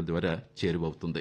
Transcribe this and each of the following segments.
సేవల ద్వారా చేరువవుతుంది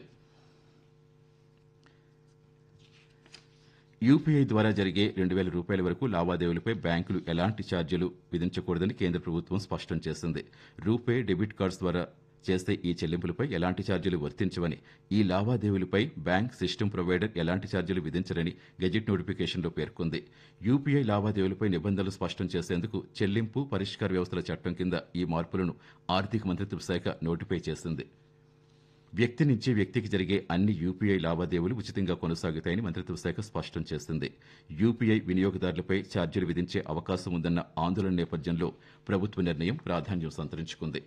యూపీఐ ద్వారా జరిగే రెండు వేల రూపాయల వరకు లావాదేవీలపై బ్యాంకులు ఎలాంటి ఛార్జీలు విధించకూడదని కేంద్ర ప్రభుత్వం స్పష్టం చేసింది రూపే డెబిట్ కార్డ్స్ ద్వారా చేస్తే ఈ చెల్లింపులపై ఎలాంటి ఛార్జీలు వర్తించవని ఈ లావాదేవీలపై బ్యాంక్ సిస్టమ్ ప్రొవైడర్ ఎలాంటి ఛార్జీలు విధించరని గెజిట్ నోటిఫికేషన్లో పేర్కొంది యూపీఐ లావాదేవీలపై నిబంధనలు స్పష్టం చేసేందుకు చెల్లింపు పరిష్కార వ్యవస్థల చట్టం కింద ఈ మార్పులను ఆర్థిక మంత్రిత్వ శాఖ నోటిఫై చేసింది వ్యక్తి నుంచి వ్యక్తికి జరిగే అన్ని యూపీఐ లావాదేవీలు ఉచితంగా కొనసాగుతాయని మంత్రిత్వ శాఖ స్పష్టం చేసింది యూపీఐ వినియోగదారులపై ఛార్జీలు విధించే అవకాశం ఉందన్న ఆందోళన నేపథ్యంలో ప్రభుత్వ నిర్ణయం ప్రాధాన్యం సంతరించుకుంది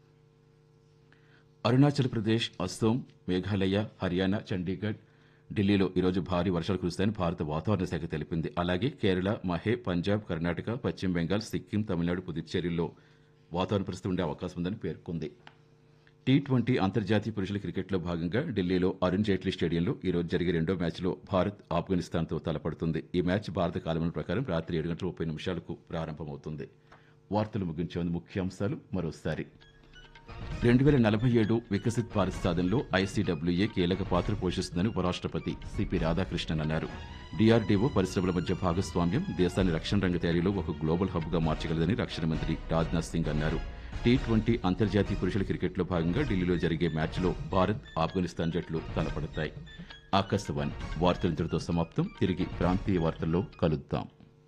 అరుణాచల్ ప్రదేశ్ అస్సోం మేఘాలయ హర్యానా చండీగఢ్ ఢిల్లీలో ఈరోజు భారీ వర్షాలు కురుస్తాయని భారత వాతావరణ శాఖ తెలిపింది అలాగే కేరళ మహే పంజాబ్ కర్ణాటక పశ్చిమ బెంగాల్ సిక్కిం తమిళనాడు పుదుచ్చేరిల్లో వాతావరణ పరిస్థితి ఉండే అవకాశం ఉందని పేర్కొంది టీ ట్వంటీ అంతర్జాతీయ పురుషుల క్రికెట్లో భాగంగా ఢిల్లీలో అరుణ్ జైట్లీ స్టేడియంలో ఈ రోజు జరిగే రెండో మ్యాచ్లో భారత్ ఆఫ్ఘనిస్తాన్తో తలపడుతుంది ఈ మ్యాచ్ భారత కాలమాన ప్రకారం రాత్రి ఏడు గంటల ముప్పై నిమిషాలకు ప్రారంభమవుతుంది వార్తలు ముగించే ముందు ముఖ్యాంశాలు మరోసారి రెండు వేల నలభై ఏడు వికసిత్ భారత్ సాధనలో ఐసీడబ్ల్యూఏ కీలక పాత్ర పోషిస్తుందని ఉపరాష్ట్రపతి సిపి రాధాకృష్ణన్ అన్నారు డీఆర్డీఓ పరిశ్రమల మధ్య భాగస్వామ్యం దేశాన్ని రక్షణ రంగ తయారీలో ఒక గ్లోబల్ హబ్గా మార్చగలదని రక్షణ మంత్రి రాజ్నాథ్ సింగ్ అన్నారు టీ ట్వంటీ అంతర్జాతీయ పురుషుల క్రికెట్లో భాగంగా ఢిల్లీలో జరిగే మ్యాచ్లో భారత్ ఆఫ్ఘనిస్తాన్ జట్లు తలపడతాయి ఆకాశవాణి వార్తలు ఇంతటితో సమాప్తం తిరిగి ప్రాంతీయ వార్తల్లో కలుద్దాం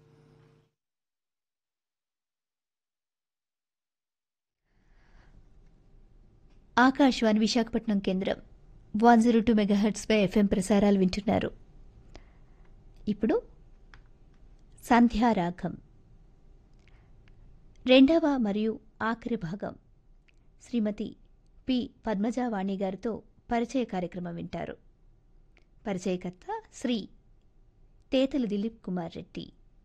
ఆకాశవాణి విశాఖపట్నం కేంద్రం వన్ జీరో టూ మెగాహెట్స్పై ఎఫ్ఎం ప్రసారాలు వింటున్నారు ఇప్పుడు సంధ్యారాగం రెండవ మరియు ఆఖరి భాగం శ్రీమతి పి పద్మజావాణి గారితో పరిచయ కార్యక్రమం వింటారు పరిచయకర్త శ్రీ తేతల దిలీప్ కుమార్ రెడ్డి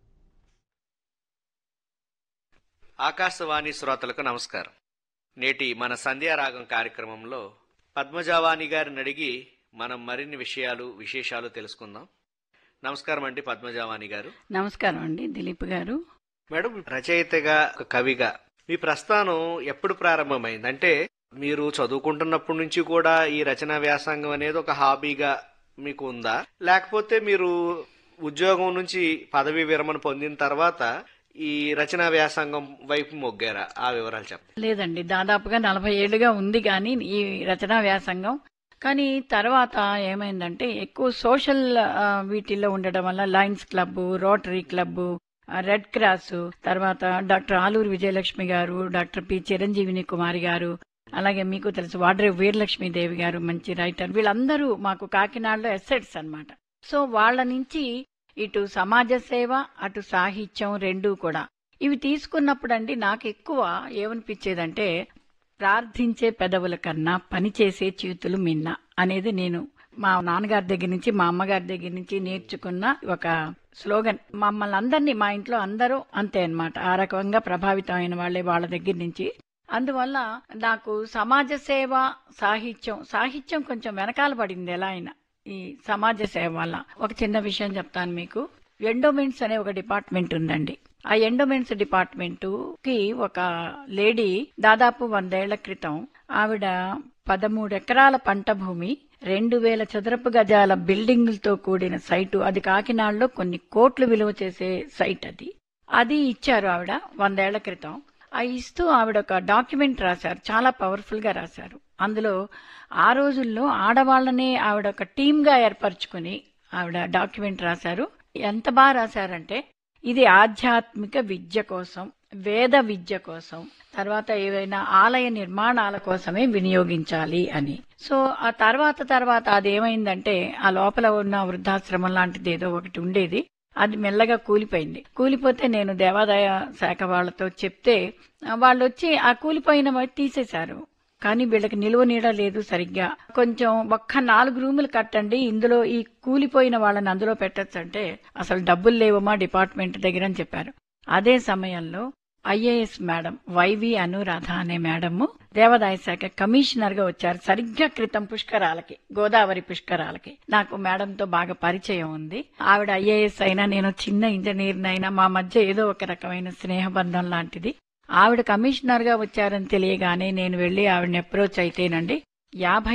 ఆకాశవాణి శ్రోతలకు నమస్కారం నేటి మన సంధ్యారాగం కార్యక్రమంలో పద్మజావాణి గారిని అడిగి మనం మరిన్ని విషయాలు విశేషాలు తెలుసుకుందాం నమస్కారం అండి పద్మజావాణి గారు నమస్కారం అండి దిలీప్ గారు మేడం రచయితగా ఒక కవిగా మీ ప్రస్థానం ఎప్పుడు ప్రారంభమైంది అంటే మీరు చదువుకుంటున్నప్పటి నుంచి కూడా ఈ రచనా వ్యాసంగం అనేది ఒక హాబీగా మీకు ఉందా లేకపోతే మీరు ఉద్యోగం నుంచి పదవీ విరమణ పొందిన తర్వాత ఈ రచనా వ్యాసంగం వైపు మొగ్గారా ఆ వివరాలు చెప్పండి లేదండి దాదాపుగా నలభై ఏళ్ళుగా ఉంది కానీ ఈ రచనా వ్యాసంగం కానీ తర్వాత ఏమైందంటే ఎక్కువ సోషల్ ఆ, వీటిల్లో ఉండడం వల్ల Lions club Rotary club red cross తర్వాత డాక్టర్ ఆలూరు విజయలక్ష్మి గారు డాక్టర్ పి చిరంజీవిని కుమారి గారు అలాగే మీకు తెలుసు వాడ్రే వీరలక్ష్మి దేవి గారు మంచి రైటర్ వీళ్ళందరూ మాకు కాకినాడలో ఎస్సెట్స్ అన్నమాట సో వాళ్ళ నుంచి ఇటు సమాజ సేవ అటు సాహిత్యం రెండూ కూడా ఇవి తీసుకున్నప్పుడండి నాకు ఎక్కువ ఏమనిపించేదంటే ప్రార్థించే పెదవుల కన్నా పనిచేసే చేతులు మిన్న అనేది నేను మా నాన్నగారి దగ్గర నుంచి మా అమ్మగారి దగ్గర నుంచి నేర్చుకున్న ఒక స్లోగన్ మమ్మల్ని అందరినీ మా ఇంట్లో అందరూ అంతే అన్నమాట ఆ రకంగా ప్రభావితమైన వాళ్ళే వాళ్ళ దగ్గర నుంచి అందువల్ల నాకు సమాజ సేవ సాహిత్యం సాహిత్యం కొంచెం వెనకాల పడింది ఎలా అయినా ఈ సమాజ సేవ వల్ల ఒక చిన్న విషయం చెప్తాను మీకు ఎండోమెంట్స్ అనే ఒక డిపార్ట్మెంట్ ఉందండి ఆ ఎండోమెంట్స్ డిపార్ట్మెంట్ కి ఒక లేడీ దాదాపు వందేళ్ల క్రితం ఆవిడ పదమూడు ఎకరాల పంట భూమి రెండు వేల చదరపు గజాల బిల్డింగులతో కూడిన సైటు అది కాకినాడలో కొన్ని కోట్లు విలువ చేసే సైట్ అది అది ఇచ్చారు ఆవిడ వందేళ్ల క్రితం ఆ ఇస్తూ ఆవిడ ఒక డాక్యుమెంట్ రాశారు చాలా పవర్ఫుల్ గా రాశారు అందులో ఆ రోజుల్లో ఆడవాళ్ళనే ఆవిడ ఒక టీమ్ గా ఏర్పరచుకుని ఆవిడ డాక్యుమెంట్ రాశారు ఎంత బాగా రాశారంటే ఇది ఆధ్యాత్మిక విద్య కోసం వేద విద్య కోసం తర్వాత ఏవైనా ఆలయ నిర్మాణాల కోసమే వినియోగించాలి అని సో ఆ తర్వాత తర్వాత అదేమైందంటే ఆ లోపల ఉన్న వృద్ధాశ్రమం లాంటిది ఏదో ఒకటి ఉండేది అది మెల్లగా కూలిపోయింది కూలిపోతే నేను దేవాదాయ శాఖ వాళ్ళతో చెప్తే ఆ, వాళ్ళు వచ్చి ఆ కూలిపోయిన తీసేశారు కానీ వీళ్ళకి నిలువ నీడ లేదు సరిగ్గా కొంచెం ఒక్క నాలుగు రూములు కట్టండి ఇందులో ఈ కూలిపోయిన వాళ్ళని అందులో పెట్టచ్చు అంటే అసలు డబ్బులు లేవమ్మా డిపార్ట్మెంట్ దగ్గర అని చెప్పారు అదే సమయంలో ఐఏఎస్ మేడం వైవి అనురాధ అనే మేడము దేవాదాయ శాఖ కమిషనర్ గా వచ్చారు సరిగ్గా క్రితం పుష్కరాలకి గోదావరి పుష్కరాలకి నాకు మేడంతో బాగా పరిచయం ఉంది ఆవిడ ఐఏఎస్ అయినా నేను చిన్న ఇంజనీర్ అయినా మా మధ్య ఏదో ఒక రకమైన స్నేహబంధం లాంటిది ఆవిడ కమిషనర్ గా వచ్చారని తెలియగానే నేను వెళ్లి ఆవిడని అప్రోచ్ అయితేనండి యాభై